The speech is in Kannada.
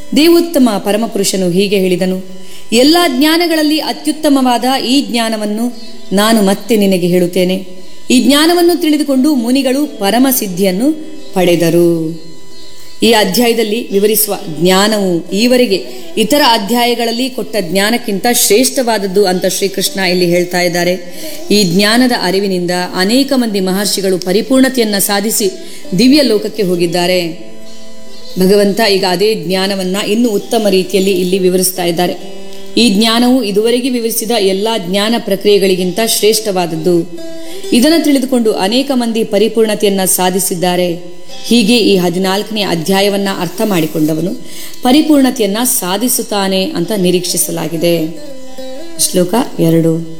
ದೇವೋತ್ತಮ ಪರಮಪುರುಷನು ಹೀಗೆ ಹೇಳಿದನು ಎಲ್ಲ ಜ್ಞಾನಗಳಲ್ಲಿ ಅತ್ಯುತ್ತಮವಾದ ಈ ಜ್ಞಾನವನ್ನು ನಾನು ಮತ್ತೆ ನಿನಗೆ ಹೇಳುತ್ತೇನೆ ಈ ಜ್ಞಾನವನ್ನು ತಿಳಿದುಕೊಂಡು ಮುನಿಗಳು ಪರಮಸಿದ್ಧಿಯನ್ನು ಪಡೆದರು ಈ ಅಧ್ಯಾಯದಲ್ಲಿ ವಿವರಿಸುವ ಜ್ಞಾನವು ಈವರೆಗೆ ಇತರ ಅಧ್ಯಾಯಗಳಲ್ಲಿ ಕೊಟ್ಟ ಜ್ಞಾನಕ್ಕಿಂತ ಶ್ರೇಷ್ಠವಾದದ್ದು ಅಂತ ಶ್ರೀಕೃಷ್ಣ ಇಲ್ಲಿ ಹೇಳ್ತಾ ಇದ್ದಾರೆ ಈ ಜ್ಞಾನದ ಅರಿವಿನಿಂದ ಅನೇಕ ಮಂದಿ ಮಹರ್ಷಿಗಳು ಪರಿಪೂರ್ಣತೆಯನ್ನ ಸಾಧಿಸಿ ದಿವ್ಯ ಲೋಕಕ್ಕೆ ಹೋಗಿದ್ದಾರೆ ಭಗವಂತ ಈಗ ಅದೇ ಜ್ಞಾನವನ್ನ ಇನ್ನೂ ಉತ್ತಮ ರೀತಿಯಲ್ಲಿ ಇಲ್ಲಿ ವಿವರಿಸ್ತಾ ಇದ್ದಾರೆ ಈ ಜ್ಞಾನವು ಇದುವರೆಗೆ ವಿವರಿಸಿದ ಎಲ್ಲಾ ಜ್ಞಾನ ಪ್ರಕ್ರಿಯೆಗಳಿಗಿಂತ ಶ್ರೇಷ್ಠವಾದದ್ದು ಇದನ್ನು ತಿಳಿದುಕೊಂಡು ಅನೇಕ ಮಂದಿ ಪರಿಪೂರ್ಣತೆಯನ್ನ ಸಾಧಿಸಿದ್ದಾರೆ ಹೀಗೆ ಈ ಹದಿನಾಲ್ಕನೇ ಅಧ್ಯಾಯವನ್ನ ಅರ್ಥ ಮಾಡಿಕೊಂಡವನು ಪರಿಪೂರ್ಣತೆಯನ್ನ ಸಾಧಿಸುತ್ತಾನೆ ಅಂತ ನಿರೀಕ್ಷಿಸಲಾಗಿದೆ ಶ್ಲೋಕ ಎರಡು